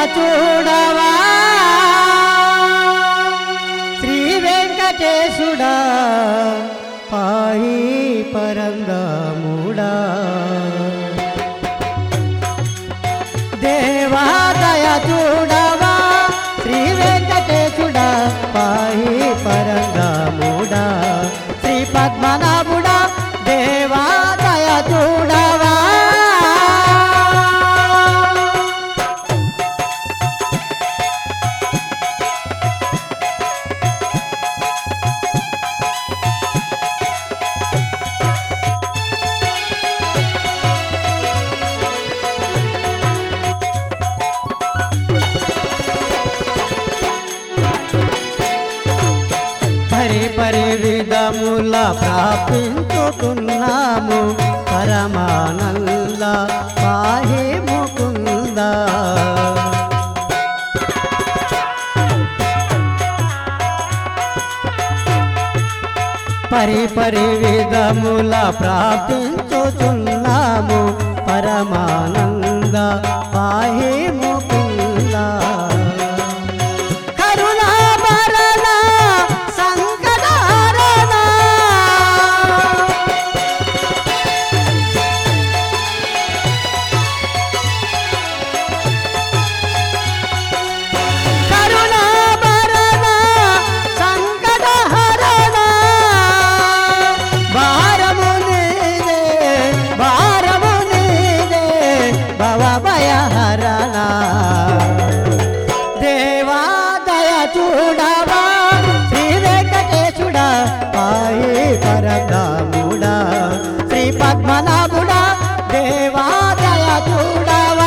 చూడవా శ్రీ వెంకటేశుడా పాయి పరంగముడా దేవాదయ చూడవా శ్రీ వెంకటేశుడా పాయి పరంగముడా శ్రీ పద్మనాభుడా దేవాదయ చూడవా పరి పరి విధముల ప్రాపించుకున్నాము పరమానంద పాహి ముకుంద పరి పరి విధముల ప్రాపించుచున్నాము పరమానంద పాహి ముకుంద కరుణాభరణ సంకటహరణ కరుణాభరణ సంకటహరణ భారము నీదే భారము నీదే భవభయహరణ దేవాదయ చూడవా శ్రీ వెంకటేశుడా పాయి పరదాముడా శ్రీ పద్మనాభుడా దేవాదయ చూడవా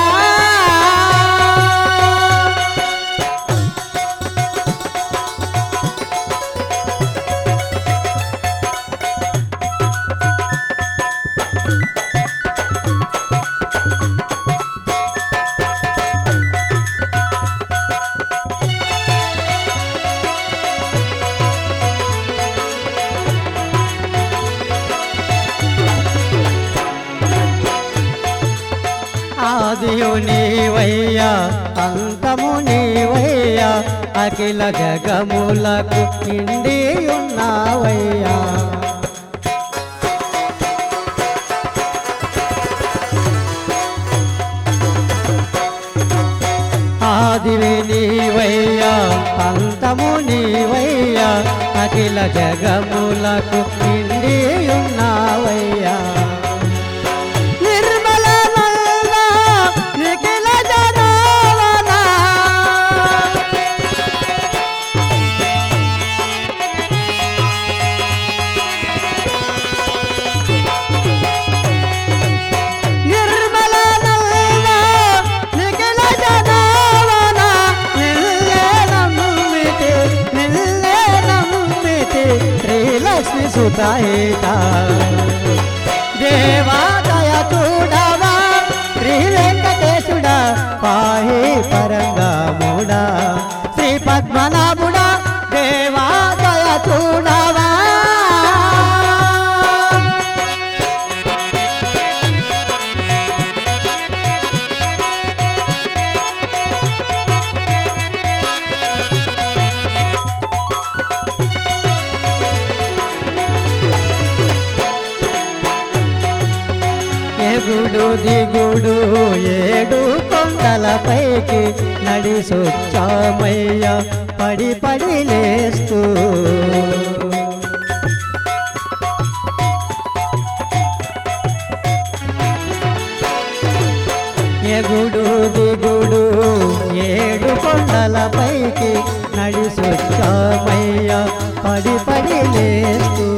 ఆదియు నీవయ్యా అంతము నీవయ్యా అఖిల జగములకు నిండి ఉన్నావయ్యా ఆదివి నీవయ్యా అంతము నీవయ్యా అఖిల జగములకు నిండి ఉన్నావయ్యా నిర్మల నల్ల నిఖిల జనావన నిర్మల నల్ల నిఖిల జనావన నిల్లే నమ్మితే నిల్లే నమ్మితే శ్రీలక్ష్మి సుతాయిత దేవాదయ చూడవా శ్రీ వెంకటేశుడా పాహి పరంగముడా శ్రీ పద్మనాభుడా దేవాదయ చూడవా ఎగుడు దిగుడు ఏడు కొండలపైకి నడిసొచ్చామయ్య పడి పడి లేస్తూ ఎగుడు దిగుడు ఏడు కొండలపైకి నడిసొచ్చామయ్య పడి పడి లేస్తూ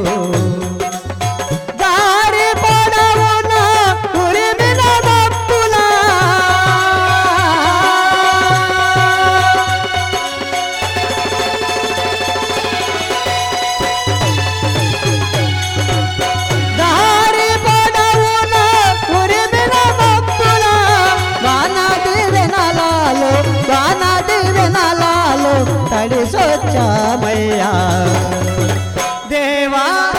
దారి పొడవున ఉరిమిన మబ్బులా దారి పొడవున ఉరిమిన మబ్బులా వానది వినలాలు వానది వినలాలు తడిసొచ్చామయ్యా దేవా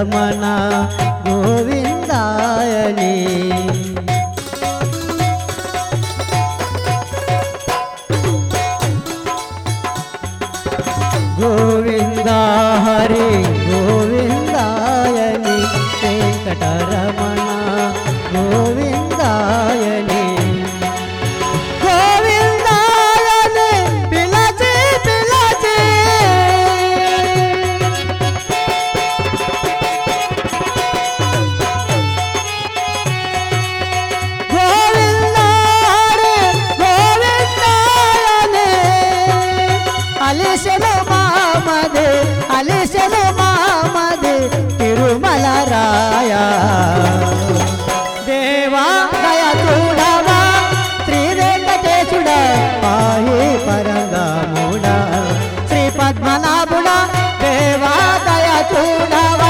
వెంకటరమణ గోవిందాయని గోవింద హరి గోవిందాయని వెంకటరమణ గోవిందాయని గోవిందాయని పిలచి పిలచి గోవిందారే గోవిందాయనే అలిసెలు మామదే అలిసెలు మామదే తిరుమల రాయ దేవా దయ చూడవా శ్రీ వెంకటేశుడ పాయి పరంగముడ శ్రీ పద్మనాభుడ దేవా దయ చూడవా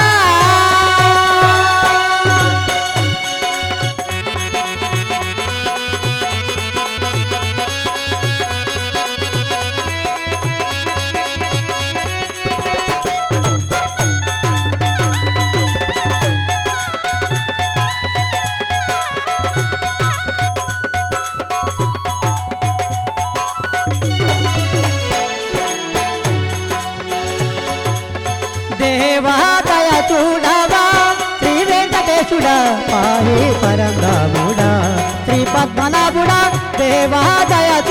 దేవాదయ చూడవా శ్రీ వెంకటేశుడ పాహి పరంగముడ శ్రీ పద్మనాభుడ దేవాదయ